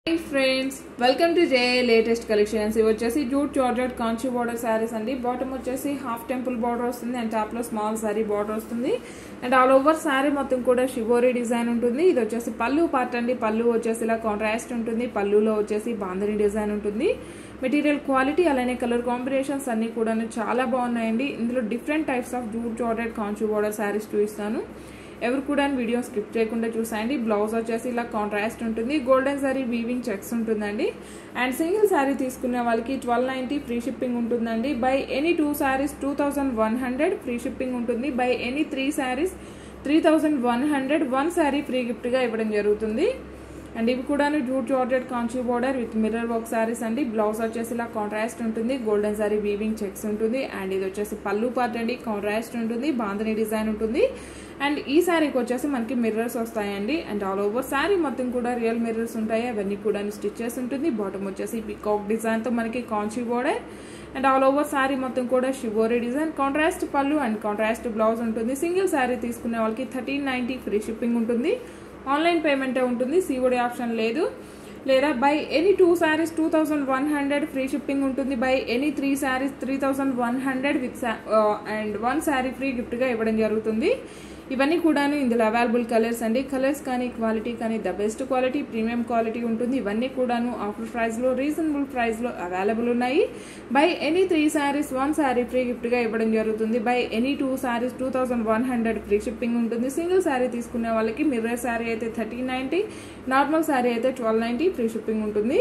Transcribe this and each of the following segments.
hi friends welcome to J latest collections ఇవి వచ్చేసి jute georgette Kanchi border saris అండి bottom వచ్చేసి హాఫ్ టెంపుల్ బార్డర్ వస్తుంది అండ్ టాప్ లో స్మాల్ సారీ బార్డర్ వస్తుంది అండ్ ఆల్ ఓవర్ శారీ మొత్తం కూడా షిబోరీ డిజైన్ ఉంటుంది ఇది వచ్చేసి పళ్ళు పార్ట్ అండి పళ్ళు వచ్చేసి ఇలా కాంట్రాస్ట్ ఉంటుంది పళ్ళులో వచ్చేసి బాందని డిజైన్ ఉంటుంది మెటీరియల్ క్వాలిటీ అలానే కలర్ కాంబినేషన్స్ అన్ని కూడా చాలా బాగున్నాయండి ఇందులో different types of jute georgette Kanchi border saris చూపిస్తాను ఎవరు కూడా వీడియో స్కిప్ చేయకుండా చూసాయండి బ్లౌజ్ వచ్చేసి ఇలా కాంట్రాస్ట్ ఉంటుంది గోల్డెన్ సారీ వీవింగ్ చెక్స్ ఉంటుందండి అండ్ సింగిల్ శారీ తీసుకునే వాళ్ళకి ట్వెల్వ్ నైంటీ ఫ్రీ షిప్పింగ్ ఉంటుందండి buy any two saris two thousand one hundred free shipping ఉంటుంది buy any three saris three thousand one hundred one sari free గిఫ్ట్గా ఇవ్వడం జరుగుతుంది అండ్ ఇవి కూడాను jute georgette Kanchi border with mirror work saris అండి బ్లౌజ్ వచ్చేసి ఇలా కాంట్రాస్ట్ ఉంటుంది గోల్డెన్ సారీ వీవింగ్ చెక్స్ ఉంటుంది అండ్ ఇది వచ్చేసి పళ్ళు పార్ట్ అండి కాంట్రాస్ట్ ఉంటుంది బాంధని డిజైన్ ఉంటుంది అండ్ ఈ శారీకి వచ్చేసి మనకి మిర్రర్స్ వస్తాయండి అండ్ ఆల్ ఓవర్ శారీ మొత్తం కూడా రియల్ మిర్రర్స్ ఉంటాయి అవన్నీ కూడా స్టిచెస్ ఉంటుంది బాటమ్ వచ్చేసి పికాక్ డిజైన్తో మనకి Kanchi border and all over sari మొత్తం కూడా shibori design contrast pallu and contrast blouse ఉంటుంది సింగిల్ శారీ తీసుకునే వాళ్ళకి థర్టీన్ నైంటీ ఫ్రీ షిప్పింగ్ ఉంటుంది ఆన్లైన్ పేమెంటే ఉంటుంది సిఓడి ఆప్షన్ లేదు లేదా buy any two saris two thousand one hundred free shipping ఉంటుంది buy any three saris three thousand one hundred with and one sari free గిఫ్ట్గా ఇవ్వడం జరుగుతుంది ఇవన్నీ కూడాను ఇందులో అవైలబుల్ కలర్స్ అండి కలర్స్ కానీ క్వాలిటీ కానీ the best quality premium quality ఉంటుంది ఇవన్నీ కూడాను ఆఫర్ ప్రైస్లో రీజనబుల్ ప్రైస్లో అవైలబుల్ ఉన్నాయి buy any three saris one sari free గిఫ్ట్గా ఇవ్వడం జరుగుతుంది buy any two saris two thousand one hundred free shipping ఉంటుంది సింగిల్ శారీ తీసుకునే వాళ్ళకి మిర్రర్ శారీ అయితే థర్టీ నైంటీ నార్మల్ శారీ అయితే ట్వెల్వ్ నైంటీ ఫ్రీ షిప్పింగ్ ఉంటుంది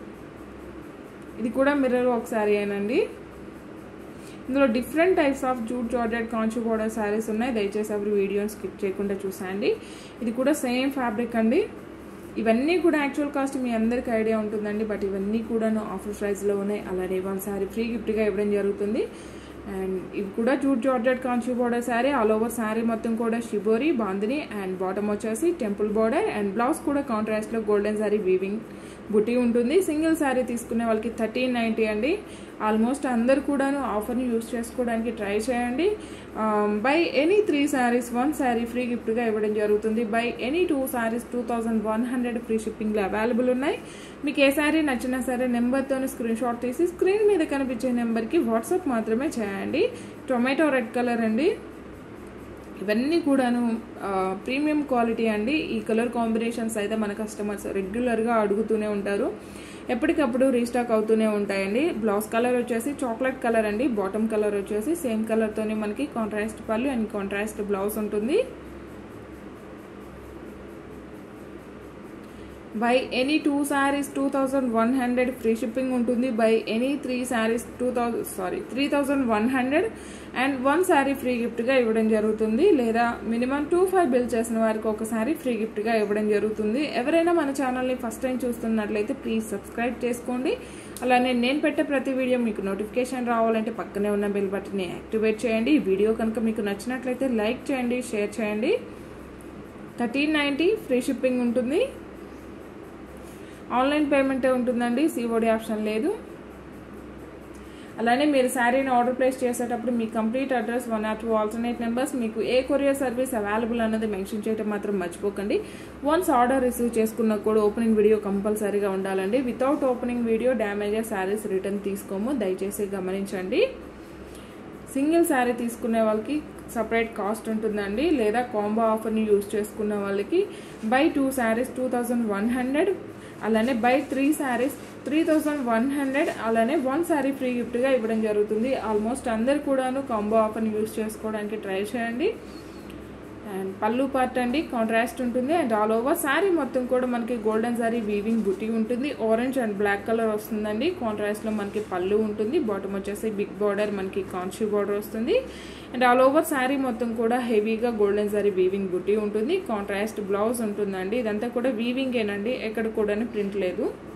ఇది కూడా మిర్రర్ ఒక శారీ ఏనండి ఇందులో different types of jute georgette Kanchi border saris ఉన్నాయి దయచేసి ఎవరి వీడియోని స్కిప్ చేయకుండా చూసాండి ఇది కూడా సేమ్ ఫ్యాబ్రిక్ అండి ఇవన్నీ కూడా యాక్చువల్ కాస్ట్ మీ అందరికి ఐడియా ఉంటుందండి బట్ ఇవన్నీ కూడాను ఆఫర్ ప్రైస్లో ఉన్నాయి అలానే వన్ శారీ ఫ్రీ గిఫ్ట్గా ఇవ్వడం జరుగుతుంది అండ్ ఇవి కూడా jute georgette Kanchi border sari all over sari మొత్తం కూడా షిబోరి బాందిని అండ్ బాటమ్ వచ్చేసి టెంపుల్ బోర్డర్ అండ్ బ్లౌజ్ కూడా కాంట్రాస్ట్లో గోల్డెన్ శారీ వీవింగ్ బుట్టి ఉంటుంది సింగిల్ శారీ తీసుకునే వాళ్ళకి థర్టీన్ నైంటీ అండి ఆల్మోస్ట్ అందరు కూడాను ఆఫర్ని యూస్ చేసుకోవడానికి ట్రై చేయండి buy any three saris one sari free గిఫ్ట్గా ఇవ్వడం జరుగుతుంది buy any two saris two thousand one hundred free షిప్పింగ్లో అవైలబుల్ ఉన్నాయి మీకు ఏ శారీ నచ్చినా సరే నెంబర్తో స్క్రీన్ షాట్ తీసి స్క్రీన్ మీద కనిపించే నెంబర్కి వాట్సాప్ మాత్రమే చేయండి టొమాటో రెడ్ కలర్ అండి ఇవన్నీ కూడాను ప్రీమియం క్వాలిటీ అండి ఈ కలర్ కాంబినేషన్స్ అయితే మన కస్టమర్స్ రెగ్యులర్గా అడుగుతూనే ఉంటారు ఎప్పటికప్పుడు రీస్టాక్ అవుతూనే ఉంటాయండి బ్లౌజ్ కలర్ వచ్చేసి చాక్లెట్ కలర్ అండి బాటమ్ కలర్ వచ్చేసి సేమ్ కలర్తోనే మనకి contrast pallu and contrast blouse ఉంటుంది buy any two saris two thousand one hundred free shipping ఉంటుంది buy any three saris two thousand sorry three thousand one hundred and one sari free గిఫ్ట్గా ఇవ్వడం జరుగుతుంది లేదా మినిమం టూ ఫైవ్ బిల్ చేసిన వారికి ఒక శారీ ఫ్రీ గిఫ్ట్గా ఇవ్వడం జరుగుతుంది ఎవరైనా మన ఛానల్ని ఫస్ట్ టైం చూస్తున్నట్లయితే ప్లీజ్ సబ్స్క్రైబ్ చేసుకోండి అలానే నేను పెట్టే ప్రతి వీడియో మీకు నోటిఫికేషన్ రావాలంటే పక్కనే ఉన్న బెల్ బటన్ని యాక్టివేట్ చేయండి ఈ వీడియో కనుక మీకు నచ్చినట్లయితే లైక్ చేయండి షేర్ చేయండి థర్టీన్ నైంటీ ఫ్రీ షిప్పింగ్ ఉంటుంది ఆన్లైన్ పేమెంటే ఉంటుందండి సిఓడి ఆప్షన్ లేదు అలానే మీరు శారీని ఆర్డర్ ప్లేస్ చేసేటప్పుడు మీ complete address one or two alternate numbers మీకు ఏ కొరియర్ సర్వీస్ అవైలబుల్ అన్నది మెన్షన్ చేయడం మాత్రం మర్చిపోకండి వన్స్ ఆర్డర్ రిసీవ్ చేసుకున్న కూడా ఓపెనింగ్ వీడియో కంపల్సరీగా ఉండాలండి without opening video damages saris return తీసుకోము దయచేసి గమనించండి సింగిల్ శారీ తీసుకునే వాళ్ళకి సపరేట్ కాస్ట్ ఉంటుందండి లేదా కాంబో ఆఫర్ని యూజ్ చేసుకున్న వాళ్ళకి buy two saris two thousand one hundred అలానే buy three saris three thousand one hundred అలానే వన్ శారీ ఫ్రీ గిఫ్ట్గా ఇవ్వడం జరుగుతుంది ఆల్మోస్ట్ అందరు కూడాను కాంబో ఆఫర్ని యూజ్ చేసుకోవడానికి ట్రై చేయండి అండ్ పళ్ళు పార్ట్ అండి కాంట్రాస్ట్ ఉంటుంది అండ్ ఆల్ ఓవర్ శారీ మొత్తం కూడా మనకి గోల్డెన్ శారీ వీవింగ్ బుటీ ఉంటుంది ఆరెంజ్ అండ్ బ్లాక్ కలర్ వస్తుందండి కాంట్రాస్ట్లో మనకి పళ్ళు ఉంటుంది బాటమ్ వచ్చేసి బిగ్ బార్డర్ మనకి కాన్షి బార్డర్ వస్తుంది అండ్ ఆల్ ఓవర్ శారీ మొత్తం కూడా హెవీగా గోల్డెన్ శారీ వీవింగ్ బుటీ ఉంటుంది కాంట్రాస్ట్ బ్లౌజ్ ఉంటుందండి ఇదంతా కూడా వీవింగ్ ఏనండి ఎక్కడ కూడా ప్రింట్ లేదు